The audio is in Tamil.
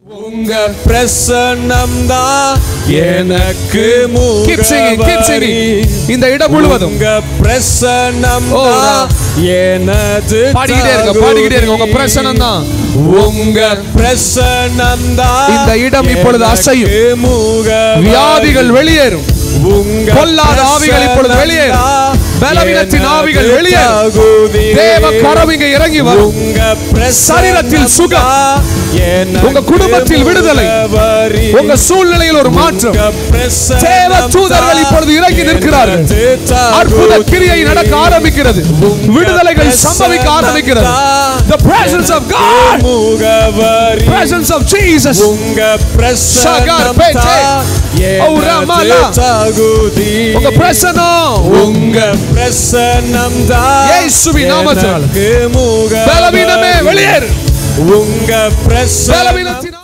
உங்க பிரசன்னம் தான் எனக்கு Keep singing, keep singing. முகவரி. இந்த இடம் முழுவதும் உங்க பிரசன்னம் ஓ, தான் எனது பாடிக்கிட்டே இருங்க பாடிக்கிட்டே இருங்க உங்க பிரசனம் தான் உங்க பிரசன்னம் தான் இந்த இடம் இப்பொழுது அசையும். எனக்கு முகவரி. வியாதிகள் வெளியேறும் உங்க பொல்லாத ஆவிகள் இப்பொழுது வெளியேறும். பிரசன்னம் பலவீனத்தின் எனது ஆவிகள் வெளியேறும். தகுதி. தேவ கரம் இங்க இறங்கி வரும் உங்க பிரசன்னம் சரீரத்தில் சுகம். தான் எனக்கு உங்க குடும்பத்தில் விடுதலை. முகவரி. உங்க சூழ்நிலையில் ஒரு மாற்றம் உங்க பிரசன்னம் தேவ தூதர்கள் இப்பொழுது இறங்கி நிற்கிறார்கள். எனது தகுதி. அற்புத கிரியை நடக்க ஆரம்பிக்கிறது விடுதலைகள் சம்பவிக்க ஆரம்பிக்கிறது the presence of God முகவரி presence of Jesus உங்க சகர் பிரசன்னம் பேச்சே. தான் ஓ, ரமலா. எனது தகுதி உங்க பிரசனம் உங்க பிரசன்னம் தான் இயேசுவின் நாமத்தினால். எனக்கு முகவரி. பலவீனமே வெளியேறு உங்க பிரசன்னம் பலவீனத்தின்